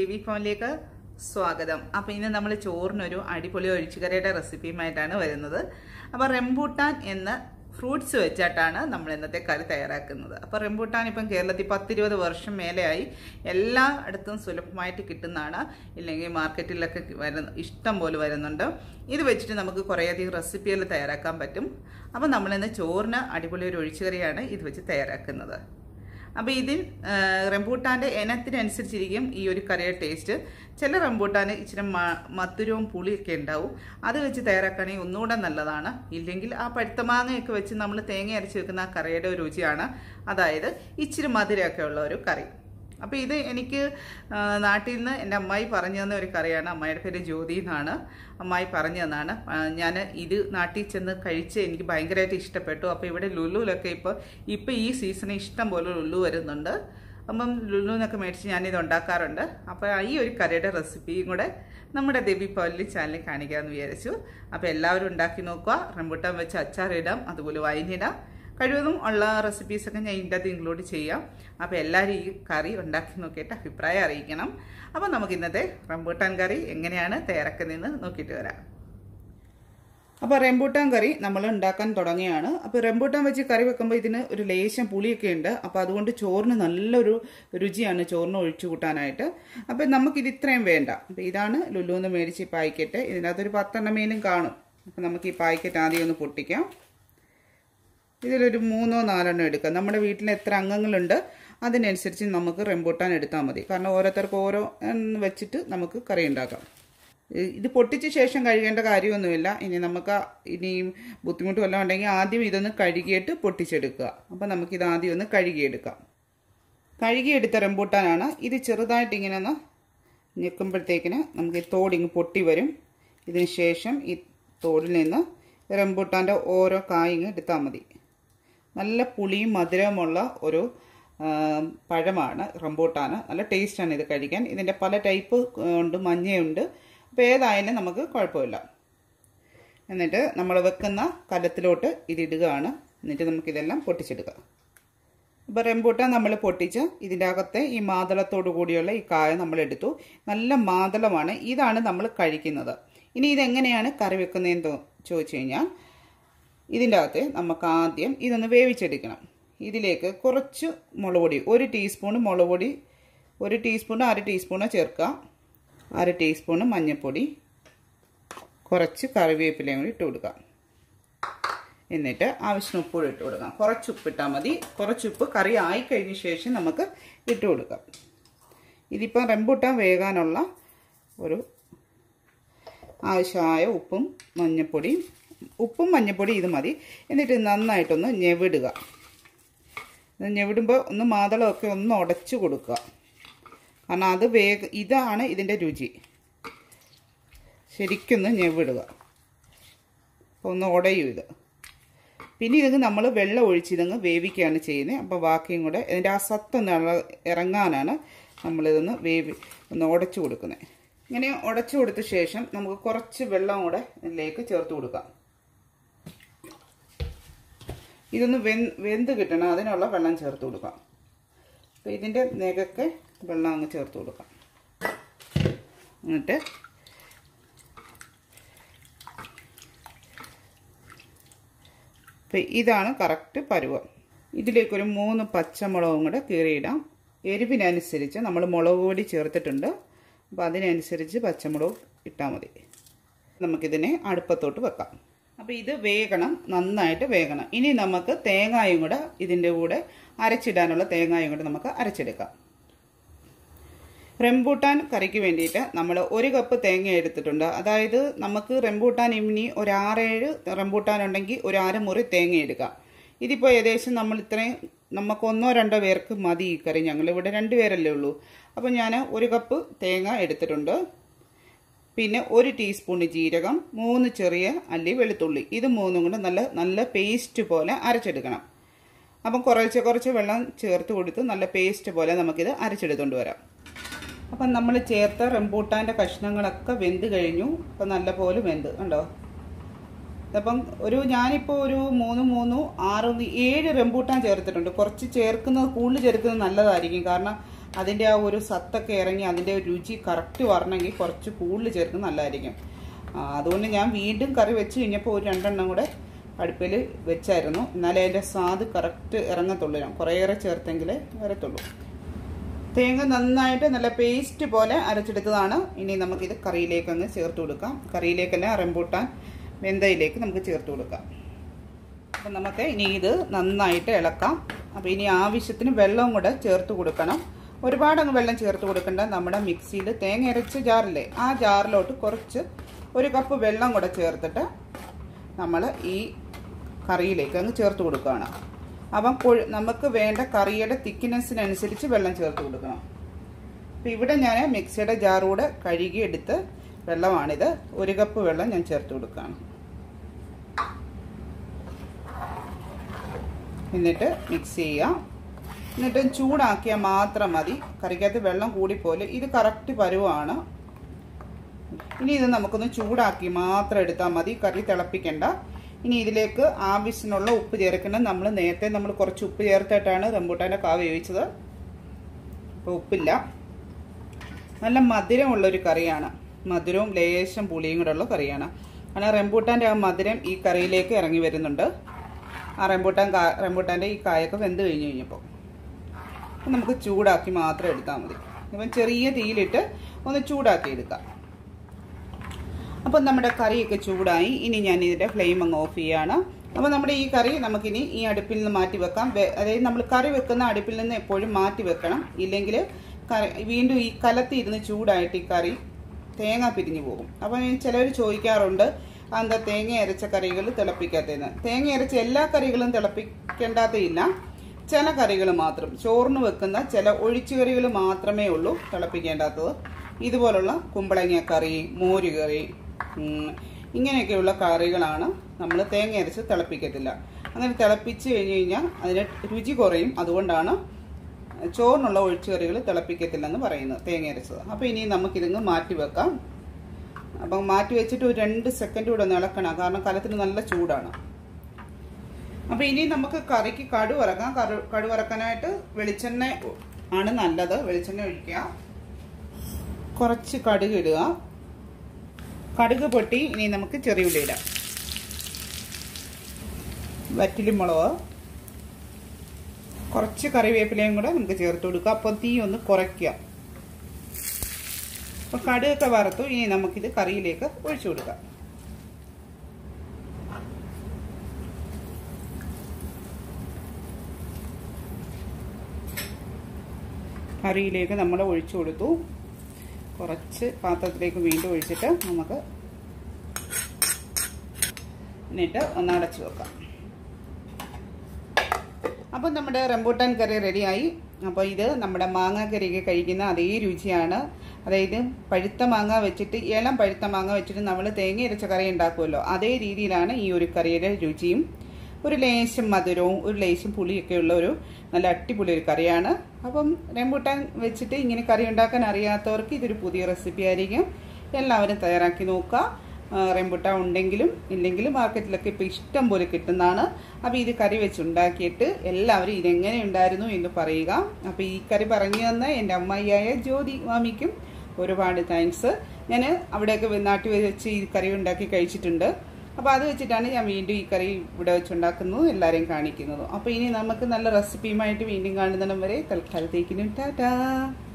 ദേവി ഫോണിലേക്ക് സ്വാഗതം അപ്പോൾ ഇന്ന് നമ്മൾ ചോറിനൊരു അടിപൊളി ഒഴിച്ചുകറിയുടെ റെസിപ്പിയുമായിട്ടാണ് വരുന്നത് അപ്പോൾ റെംബൂട്ടാൻ എന്ന ഫ്രൂട്ട്സ് വെച്ചിട്ടാണ് നമ്മൾ ഇന്നത്തെ കറി തയ്യാറാക്കുന്നത് അപ്പോൾ റെംബൂട്ടാൻ ഇപ്പം കേരളത്തിൽ പത്തിരുപത് വർഷം മേലെയായി എല്ലായിടത്തും സുലഭമായിട്ട് കിട്ടുന്നതാണ് ഇല്ലെങ്കിൽ മാർക്കറ്റിലൊക്കെ വരുന്ന ഇഷ്ടം പോലെ വരുന്നുണ്ട് ഇത് വെച്ചിട്ട് നമുക്ക് കുറേയധികം റെസിപ്പികൾ തയ്യാറാക്കാൻ പറ്റും അപ്പോൾ നമ്മളിന്ന് ചോറിന് അടിപൊളി ഒരു ഒഴിച്ചുകറിയാണ് ഇത് വെച്ച് തയ്യാറാക്കുന്നത് അപ്പോൾ ഇതിൽ റംബൂട്ടാൻ്റെ ഇനത്തിനനുസരിച്ചിരിക്കും ഈ ഒരു കറിയുടെ ടേസ്റ്റ് ചില റംബൂട്ടാൻ ഇച്ചിരി മധുരവും പുളിയൊക്കെ ഉണ്ടാവും അത് വെച്ച് തയ്യാറാക്കുകയാണെങ്കിൽ ഒന്നുകൂടെ നല്ലതാണ് ഇല്ലെങ്കിൽ ആ പഴുത്ത മാങ്ങയൊക്കെ വെച്ച് നമ്മൾ തേങ്ങ അരച്ച് വെക്കുന്ന ആ കറിയുടെ ഒരു രുചിയാണ് അതായത് ഇച്ചിരി മധുരമൊക്കെ ഉള്ള ഒരു കറി അപ്പോൾ ഇത് എനിക്ക് നാട്ടിൽ നിന്ന് എൻ്റെ അമ്മായി പറഞ്ഞു തന്ന ഒരു കറിയാണ് അമ്മായിയുടെ പേര് ജ്യോതി എന്നാണ് അമ്മായി പറഞ്ഞു തന്നാണ് ഞാൻ ഇത് നാട്ടിൽ ചെന്ന് കഴിച്ച് എനിക്ക് ഭയങ്കരമായിട്ട് ഇഷ്ടപ്പെട്ടു അപ്പോൾ ഇവിടെ ലുലുവിലൊക്കെ ഇപ്പോൾ ഇപ്പോൾ ഈ സീസണിൽ ഇഷ്ടം പോലെ ലുലു വരുന്നുണ്ട് അപ്പം ലുലുവിനൊക്കെ മേടിച്ച് ഞാനിത് ഉണ്ടാക്കാറുണ്ട് അപ്പോൾ ഈ ഒരു കറിയുടെ റെസിപ്പിയും കൂടെ നമ്മുടെ ദേവി പൗലി ചാനലിൽ കാണിക്കാമെന്ന് വിചാരിച്ചു അപ്പോൾ എല്ലാവരും ഉണ്ടാക്കി നോക്കുക റംബുട്ടാൻ വെച്ച് അച്ചാറിടാം അതുപോലെ വൈനിടാം കഴിവതും ഉള്ള റെസിപ്പീസൊക്കെ ഞാൻ ഇതിൻ്റെ അകത്ത് ഇൻക്ലൂഡ് ചെയ്യാം അപ്പോൾ എല്ലാവരും ഈ കറി ഉണ്ടാക്കി നോക്കിയിട്ട് അഭിപ്രായം അറിയിക്കണം അപ്പോൾ നമുക്ക് ഇന്നത്തെ റംബൂട്ടാൻ കറി എങ്ങനെയാണ് തയ്യാറാക്കുന്നതെന്ന് നോക്കിയിട്ട് വരാം അപ്പോൾ റെമ്പൂട്ടാൻ കറി നമ്മൾ ഉണ്ടാക്കാൻ തുടങ്ങിയാണ് അപ്പോൾ റെമ്പൂട്ടാൻ വെച്ച് കറി വെക്കുമ്പോൾ ഇതിന് ഒരു ലേശം പുളിയൊക്കെ ഉണ്ട് അപ്പോൾ അതുകൊണ്ട് ചോറിന് നല്ലൊരു രുചിയാണ് ചോറിന് ഒഴിച്ചു കൂട്ടാനായിട്ട് അപ്പോൾ നമുക്കിത് ഇത്രയും വേണ്ട അപ്പോൾ ഇതാണ് ലുലുന്ന് മേടിച്ച് പാക്കറ്റ് ഇതിനകത്തൊരു പത്തെണ്ണമേലും കാണും അപ്പോൾ നമുക്ക് ഈ പാക്കറ്റ് ആദ്യം ഒന്ന് പൊട്ടിക്കാം ഇതിലൊരു മൂന്നോ നാലെണ്ണം എടുക്കാം നമ്മുടെ വീട്ടിൽ എത്ര അംഗങ്ങളുണ്ട് അതിനനുസരിച്ച് നമുക്ക് റെമ്പൂട്ടാൻ എടുത്താൽ മതി കാരണം ഓരോരുത്തർക്ക് ഓരോ വെച്ചിട്ട് നമുക്ക് കറി ഉണ്ടാക്കാം ഇത് പൊട്ടിച്ച ശേഷം കഴുകേണ്ട കാര്യമൊന്നുമില്ല ഇനി നമുക്ക് ഇനിയും ബുദ്ധിമുട്ട് വല്ലതും ഉണ്ടെങ്കിൽ ആദ്യം ഇതൊന്ന് കഴുകിയിട്ട് പൊട്ടിച്ചെടുക്കുക അപ്പോൾ നമുക്കിത് ആദ്യം ഒന്ന് കഴുകിയെടുക്കാം കഴുകിയെടുത്ത റെമ്പൂട്ടാനാണ് ഇത് ചെറുതായിട്ട് ഇങ്ങനെ ഒന്ന് ഞെക്കുമ്പോഴത്തേക്കിന് നമുക്ക് ഈ തോടിങ്ങ് പൊട്ടി വരും ഇതിന് ശേഷം ഈ തോടിൽ നിന്ന് റെമ്പൂട്ടാൻ്റെ ഓരോ കായിങ് എടുത്താൽ മതി നല്ല പുളിയും മധുരവുമുള്ള ഒരു പഴമാണ് റംബൂട്ടാന് നല്ല ടേസ്റ്റാണ് ഇത് കഴിക്കാൻ ഇതിൻ്റെ പല ടൈപ്പ് ഉണ്ട് മഞ്ഞയുണ്ട് അപ്പോൾ ഏതായാലും നമുക്ക് കുഴപ്പമില്ല എന്നിട്ട് നമ്മൾ വെക്കുന്ന കലത്തിലോട്ട് ഇതിടുകയാണ് എന്നിട്ട് നമുക്കിതെല്ലാം പൊട്ടിച്ചെടുക്കാം ഇപ്പോൾ റെമ്പൂട്ടാൻ നമ്മൾ പൊട്ടിച്ച് ഇതിൻ്റെ അകത്തെ ഈ മാതളത്തോടു കൂടിയുള്ള ഈ കായ നമ്മൾ എടുത്തു നല്ല മാതളമാണ് ഇതാണ് നമ്മൾ കഴിക്കുന്നത് ഇനി ഇതെങ്ങനെയാണ് കറി വെക്കുന്നതെന്ന് ചോദിച്ചു കഴിഞ്ഞാൽ ഇതിൻ്റെ അകത്ത് നമുക്ക് ആദ്യം ഇതൊന്ന് വേവിച്ചെടുക്കണം ഇതിലേക്ക് കുറച്ച് മുളക് പൊടി ഒരു ടീസ്പൂൺ മുളക് പൊടി ഒരു ടീസ്പൂൺ അര ടീസ്പൂണ് ചേർക്കുക അര ടീസ്പൂണ് മഞ്ഞൾപ്പൊടി കുറച്ച് കറിവേപ്പിലയും കൂടി ഇട്ട് കൊടുക്കുക എന്നിട്ട് ആവശ്യത്തിന് ഉപ്പ് ഇട്ട് കൊടുക്കാം കുറച്ച് ഉപ്പിട്ടാൽ മതി കുറച്ച് ഉപ്പ് കറി ആയി കഴിഞ്ഞ ശേഷം നമുക്ക് ഇട്ട് കൊടുക്കാം ഇതിപ്പോൾ റെമ്പൂട്ടാൻ വേകാനുള്ള ഒരു ആവശ്യമായ ഉപ്പും മഞ്ഞൾപ്പൊടിയും ഉപ്പും മഞ്ഞൾപ്പൊടി ഇത് മതി എന്നിട്ട് നന്നായിട്ടൊന്ന് ഞെവിടുക ഞെവിടുമ്പോൾ ഒന്ന് മാതളമൊക്കെ ഒന്ന് ഉടച്ചു കൊടുക്കുക കാരണം അത് വേഗ ഇതാണ് ഇതിൻ്റെ രുചി ശരിക്കൊന്ന് ഞെവിടുക അപ്പോൾ ഒന്ന് ഉടയും ഇത് പിന്നെ ഇതങ്ങ് നമ്മൾ വെള്ളം ഒഴിച്ച് ഇതങ്ങ് വേവിക്കുകയാണ് ചെയ്യുന്നത് അപ്പോൾ ബാക്കിയും കൂടെ ഇതിൻ്റെ ആ സത്തൊന്ന് ഇറങ്ങാനാണ് നമ്മളിതൊന്ന് വേവി ഒന്ന് ഉടച്ചു കൊടുക്കുന്നത് ഇങ്ങനെ ഉടച്ചു കൊടുത്ത ശേഷം നമുക്ക് കുറച്ച് വെള്ളം കൂടെ ഇതിലേക്ക് ചേർത്ത് കൊടുക്കാം ഇതൊന്ന് വെ വെന്ത് കിട്ടണം അതിനുള്ള വെള്ളം ചേർത്ത് കൊടുക്കാം അപ്പോൾ ഇതിൻ്റെ നെകൊക്കെ വെള്ളം അങ്ങ് ചേർത്ത് കൊടുക്കാം എന്നിട്ട് അപ്പോൾ ഇതാണ് കറക്റ്റ് പരുവം ഇതിലേക്കൊരു മൂന്ന് പച്ചമുളകും കൂടെ കീറിയിടാം എരിവിനനുസരിച്ച് നമ്മൾ മുളക് പൊടി ചേർത്തിട്ടുണ്ട് അപ്പോൾ അതിനനുസരിച്ച് പച്ചമുളക് ഇട്ടാൽ മതി നമുക്കിതിനെ അടുപ്പത്തോട്ട് വെക്കാം അപ്പോൾ ഇത് വേകണം നന്നായിട്ട് വേകണം ഇനി നമുക്ക് തേങ്ങായും കൂടെ ഇതിൻ്റെ കൂടെ അരച്ചിടാനുള്ള തേങ്ങായും കൂടെ നമുക്ക് അരച്ചെടുക്കാം റെമ്പൂട്ടാൻ കറിക്ക് വേണ്ടിയിട്ട് നമ്മൾ ഒരു കപ്പ് തേങ്ങ എടുത്തിട്ടുണ്ട് അതായത് നമുക്ക് റെമ്പൂട്ടാൻ ഇനി ഒരു ആറേഴ് റെമ്പൂട്ടാൻ ഉണ്ടെങ്കിൽ ഒരു അരമുറി തേങ്ങ എടുക്കാം ഇതിപ്പോൾ ഏകദേശം നമ്മൾ ഇത്രയും നമുക്ക് ഒന്നോ രണ്ടോ പേർക്ക് മതി ഈ കറി ഞങ്ങളിവിടെ രണ്ട് പേരല്ലേ ഉള്ളൂ അപ്പോൾ ഞാൻ ഒരു കപ്പ് തേങ്ങ എടുത്തിട്ടുണ്ട് പിന്നെ ഒരു ടീസ്പൂൺ ജീരകം മൂന്ന് ചെറിയ അല്ലി വെളുത്തുള്ളി ഇത് മൂന്നും കൂടെ നല്ല നല്ല പേസ്റ്റ് പോലെ അരച്ചെടുക്കണം അപ്പം കുറച്ച് കുറച്ച് വെള്ളം ചേർത്ത് കൊടുത്ത് നല്ല പേസ്റ്റ് പോലെ നമുക്കിത് അരച്ചെടുത്തുകൊണ്ട് വരാം അപ്പം നമ്മൾ ചേർത്ത റംബൂട്ടാൻ്റെ കഷ്ണങ്ങളൊക്കെ വെന്ത് കഴിഞ്ഞു അപ്പം നല്ല പോലെ വെന്ത് കണ്ടോ അപ്പം ഒരു ഞാനിപ്പോൾ ഒരു മൂന്ന് മൂന്ന് ആറ് ഏഴ് റംബൂട്ടാൻ ചേർത്തിട്ടുണ്ട് കുറച്ച് ചേർക്കുന്നത് കൂടുതൽ ചേർക്കുന്നത് നല്ലതായിരിക്കും കാരണം അതിൻ്റെ ആ ഒരു സത്തൊക്കെ ഇറങ്ങി അതിൻ്റെ രുചി കറക്റ്റ് വരണമെങ്കിൽ കുറച്ച് കൂടുതൽ ചേർക്കുന്നത് നല്ലതായിരിക്കും ആ, അതുകൊണ്ട് ഞാൻ വീണ്ടും കറി വെച്ച് കഴിഞ്ഞപ്പോൾ ഒരു രണ്ടെണ്ണം കൂടെ അടുപ്പിൽ വെച്ചായിരുന്നു എന്നാലേ അതിൻ്റെ സ്വാദ് കറക്റ്റ് ഇറങ്ങത്തുള്ളൂ ഞാൻ കുറേയേറെ ചേർത്തെങ്കിലേ വരത്തുള്ളൂ തേങ്ങ നന്നായിട്ട് നല്ല പേസ്റ്റ് പോലെ അരച്ചെടുത്തതാണ് ഇനി നമുക്കിത് കറിയിലേക്ക് അങ്ങ് ചേർത്ത് കൊടുക്കാം കറിയിലേക്കല്ല റംബൂട്ടാൻ വെന്തയിലേക്ക് നമുക്ക് ചേർത്ത് കൊടുക്കാം അപ്പം നമുക്ക് ഇനി ഇത് നന്നായിട്ട് ഇളക്കാം അപ്പോൾ ഇനി ആവശ്യത്തിന് വെള്ളവും കൂടെ ചേർത്ത് കൊടുക്കണം ഒരുപാട് അങ്ങ് വെള്ളം ചേർത്ത് കൊടുക്കേണ്ട നമ്മുടെ മിക്സിയിൽ തേങ്ങ അരച്ച ജാറില്ലേ ആ ജാറിലോട്ട് കുറച്ച് ഒരു കപ്പ് വെള്ളം കൂടെ ചേർത്തിട്ട് നമ്മൾ ഈ കറിയിലേക്ക് അങ്ങ് ചേർത്ത് കൊടുക്കുകയാണ് അപ്പം കൊഴു നമുക്ക് വേണ്ട കറിയുടെ തിക്നെസ്സിനനുസരിച്ച് വെള്ളം ചേർത്ത് കൊടുക്കണം അപ്പം ഇവിടെ ഞാൻ മിക്സിയുടെ ജാറൂടെ കഴുകിയെടുത്ത് വെള്ളമാണിത് ഒരു കപ്പ് വെള്ളം ഞാൻ ചേർത്ത് കൊടുക്കുകയാണ് എന്നിട്ട് മിക്സ് ചെയ്യാം എന്നിട്ട് ചൂടാക്കിയാൽ മാത്രം മതി കറിക്കകത്ത് വെള്ളം കൂടിപ്പോലെ ഇത് കറക്റ്റ് പരുവാണ് ഇനി ഇത് നമുക്കൊന്ന് ചൂടാക്കി മാത്രം എടുത്താൽ മതി കറി തിളപ്പിക്കണ്ട ഇനി ഇതിലേക്ക് ആവശ്യത്തിനുള്ള ഉപ്പ് ചേർക്കണം നമ്മൾ നേരത്തെ നമ്മൾ കുറച്ച് ഉപ്പ് ചേർത്തിട്ടാണ് റംബൂട്ടാൻ്റെ കാ വേവിച്ചത് അപ്പോൾ ഉപ്പില്ല നല്ല മധുരമുള്ളൊരു കറിയാണ് മധുരവും ലേശം പുളിയും കൂടെ ഉള്ള കറിയാണ് കാരണം റംബൂട്ടാൻ്റെ ആ മധുരം ഈ കറിയിലേക്ക് ഇറങ്ങി വരുന്നുണ്ട് ആ റംബൂട്ടാൻ കാ റംബൂട്ടാൻ്റെ ഈ കായൊക്കെ വെന്ത് കഴിഞ്ഞ് കഴിഞ്ഞപ്പോൾ അപ്പം നമുക്ക് ചൂടാക്കി മാത്രം എടുത്താൽ മതി ഇപ്പം ചെറിയ തീയിലിട്ട് ഒന്ന് ചൂടാക്കി എടുക്കാം അപ്പം നമ്മുടെ കറിയൊക്കെ ചൂടായി ഇനി ഞാൻ ഇതിൻ്റെ ഫ്ലെയിം അങ്ങ് ഓഫ് ചെയ്യാണ് അപ്പോൾ നമ്മുടെ ഈ കറി നമുക്കിനി ഈ അടുപ്പിൽ നിന്ന് മാറ്റി വെക്കാം വെ- അതായത് നമ്മൾ കറി വെക്കുന്ന അടുപ്പിൽ നിന്ന് എപ്പോഴും മാറ്റി വെക്കണം ഇല്ലെങ്കിൽ കറി വീണ്ടും ഈ കലത്തി ഇരുന്ന് ചൂടായിട്ട് ഈ കറി തേങ്ങ പിരിഞ്ഞു പോകും അപ്പോൾ ചിലർ ചോദിക്കാറുണ്ട് എന്താ തേങ്ങ അരച്ച കറികൾ തിളപ്പിക്കാത്തതെന്ന് തേങ്ങ അരച്ച എല്ലാ കറികളും തിളപ്പിക്കേണ്ടാത്തയില്ല ചില കറികൾ മാത്രം ചോറിന് വെക്കുന്ന ചില ഒഴിച്ചുകറികൾ മാത്രമേ ഉള്ളൂ തിളപ്പിക്കേണ്ടാത്തത് ഇതുപോലുള്ള കുമ്പളങ്ങ കറി മോര് കറി ഉം, ഇങ്ങനെയൊക്കെയുള്ള കറികളാണ് നമ്മൾ തേങ്ങ അരച്ച് തിളപ്പിക്കത്തില്ല അങ്ങനെ തിളപ്പിച്ച് കഴിഞ്ഞ് കഴിഞ്ഞാൽ അതിന് രുചി കുറയും അതുകൊണ്ടാണ് ചോറിനുള്ള ഒഴിച്ചുകറികൾ തിളപ്പിക്കത്തില്ലെന്ന് പറയുന്നത് തേങ്ങ അരച്ചത് അപ്പോൾ ഇനി നമുക്കിതിങ്ങ് മാറ്റി വെക്കാം അപ്പം മാറ്റി വെച്ചിട്ട് ഒരു രണ്ട് സെക്കൻഡ് കൂടെ ഒന്ന് ഇളക്കണം കാരണം കലത്തിന് നല്ല ചൂടാണ് അപ്പോൾ ഇനി നമുക്ക് കറിക്ക് കടു വറക്കാം കടു കടു വറക്കാനായിട്ട് വെളിച്ചെണ്ണ ആണ് നല്ലത് വെളിച്ചെണ്ണ ഒഴിക്കുക കുറച്ച് കടുക് ഇടുക കടുക് പൊട്ടി ഇനി നമുക്ക് ചെറിയുള്ളി ഇടാം വറ്റലിമുളക് കുറച്ച് കറിവേപ്പിലയും കൂടെ നമുക്ക് ചേർത്ത് കൊടുക്കുക അപ്പോൾ തീ ഒന്ന് കുറയ്ക്കുക അപ്പോൾ കടുകൊക്കെ വറുത്തു ഇനി നമുക്കിത് കറിയിലേക്ക് ഒഴിച്ചു കൊടുക്കാം കറിയിലേക്ക് നമ്മൾ ഒഴിച്ചു കൊടുത്തു കുറച്ച് പാത്രത്തിലേക്ക് വീണ്ടും ഒഴിച്ചിട്ട് നമുക്ക് എന്നിട്ട് ഒന്ന് അടച്ചു വെക്കാം അപ്പം നമ്മുടെ റംബൂട്ടാൻ കറി റെഡിയായി അപ്പോൾ ഇത് നമ്മുടെ മാങ്ങ കറിയൊക്കെ കഴിക്കുന്ന അതേ രുചിയാണ് അതായത് പഴുത്ത മാങ്ങ വെച്ചിട്ട് ഇളം പഴുത്ത മാങ്ങ വെച്ചിട്ട് നമ്മൾ തേങ്ങ അരച്ച കറി ഉണ്ടാക്കുമല്ലോ അതേ രീതിയിലാണ് ഈ ഒരു കറിയുടെ രുചിയും ഒരു ലേശം മധുരവും ഒരു ലേശം പുളിയൊക്കെ ഉള്ള ഒരു നല്ല അടിപൊളി ഒരു കറിയാണ് അപ്പം റംബൂട്ടാൻ വെച്ചിട്ട് ഇങ്ങനെ കറി ഉണ്ടാക്കാൻ അറിയാത്തവർക്ക് ഇതൊരു പുതിയ റെസിപ്പി ആയിരിക്കും എല്ലാവരും തയ്യാറാക്കി നോക്കുക ആ, റംബൂട്ടാൻ ഉണ്ടെങ്കിലും ഇല്ലെങ്കിലും മാർക്കറ്റിലൊക്കെ ഇപ്പോൾ ഇഷ്ടം പോലെ കിട്ടുന്നതാണ് അപ്പോൾ ഇത് കറി വെച്ചുണ്ടാക്കിയിട്ട് എല്ലാവരും ഇതെങ്ങനെ ഉണ്ടായിരുന്നു എന്ന് പറയുക അപ്പോൾ ഈ കറി പറഞ്ഞു തന്ന എൻ്റെ അമ്മായിയായ ജ്യോതി മാമിക്കും ഒരുപാട് താങ്ക്സ് ഞാൻ അവിടെയൊക്കെ വെ- നാട്ടിൽ വെച്ച് ഈ കറി ഉണ്ടാക്കി കഴിച്ചിട്ടുണ്ട് അപ്പോൾ അത് വെച്ചിട്ടാണ് ഞാൻ വീണ്ടും ഈ കറി ഇവിടെ വെച്ചുണ്ടാക്കുന്നതും എല്ലാവരെയും കാണിക്കുന്നതും അപ്പോൾ ഇനി നമുക്ക് നല്ല റെസിപ്പിയുമായിട്ട് വീണ്ടും കാണുന്നിടം വരെ തൽക്കാലത്തേക്കിനും ടാറ്റാ